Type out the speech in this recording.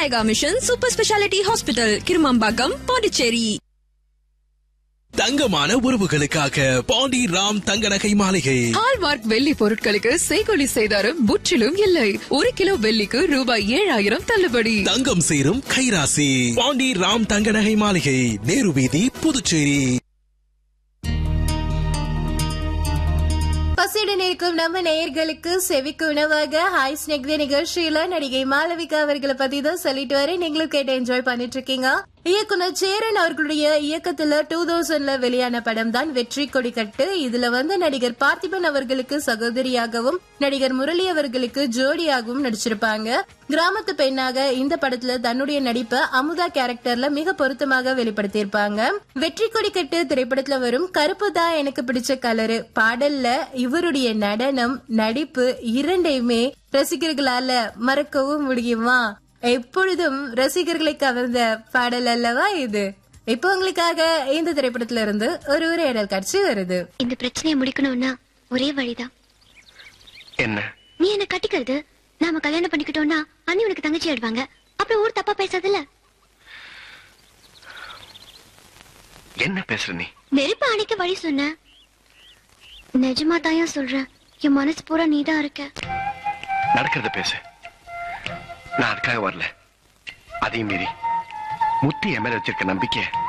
Vinayaka mission super speciality hospital Kirumampakkam Pondicherry தங்கமான உறவுகளுக்காக பாண்டி ராம் தங்க நகை மாளிகை ஹால்மார்க் வெள்ளி பொருட்களுக்கு செய்கொலி செய்தாரும் முற்றிலும் இல்லை ஒரு கிலோ வெள்ளிக்கு ரூபாய் ஏழாயிரம் தள்ளுபடி தங்கம் சேரும் கைராசி பாண்டி ராம் தங்க நகை மாளிகை நேரு வீதி புதுச்சேரி பசியுடன் இருக்கும் நம்ம நேயர்களுக்கு செவிக்கு உணவாக ஹாய் ஸ்னெக்வே நிகழ்ச்சியில நடிகை மாளவிகா அவர்களை பத்தி தான் சொல்லிட்டு வரேன் நீங்களும் கேட்டு என்ஜாய் பண்ணிட்டு இருக்கீங்க இயக்குனர் சேரன் அவர்களுடைய இயக்கத்துல டூ தௌசண்ட்ல வெளியான படம் தான் வெற்றி கொடிக்கட்டு இதுல வந்து நடிகர் பார்த்திபன் அவர்களுக்கு சகோதரியாகவும் நடிகர் முரளி அவர்களுக்கு ஜோடியாகவும் நடிச்சிருப்பாங்க கிராமத்து பெண்ணாக இந்த படத்துல தன்னுடைய நடிப்பை அமுதா கேரக்டர்ல மிக பொருத்தமாக வெளிப்படுத்தியிருப்பாங்க வெற்றி கொடிக்கட்டு திரைப்படத்துல வரும் கருப்பு தான் எனக்கு பிடிச்ச கலரு பாடல்ல இவருடைய நடனம் நடிப்பு இரண்டையுமே ரசிகர்களால மறக்கவும் முடியுமா எப்பொழுதும் ரசிகர்களை கவர்ந்த பாடல் அல்லவா இது இப்போ உங்களுக்காக இந்த திரைப்படத்துல இருந்து ஒரு உரையாடல் காட்சி வருது இந்த பிரச்சனையை முடிக்கணும்னா ஒரே வழிதான் என்ன நீ என்ன கட்டிக்கிறது நாம கல்யாணம் பண்ணிக்கிட்டோம்னா அண்ணி உனக்கு தங்கச்சி ஆயிடுவாங்க அப்புறம் ஊர் தப்பா பேசாதல்ல என்ன பேசுற நீ நெருப்பு அணைக்க வழி சொன்ன நிஜமா தாயா சொல்றேன் என் மனசு பூரா நீதான் இருக்க நடக்கிறத பேசு நான் அதுக்காக வரல அதையும் மீறி முத்தி என் மேல வச்சிருக்க நம்பிக்கை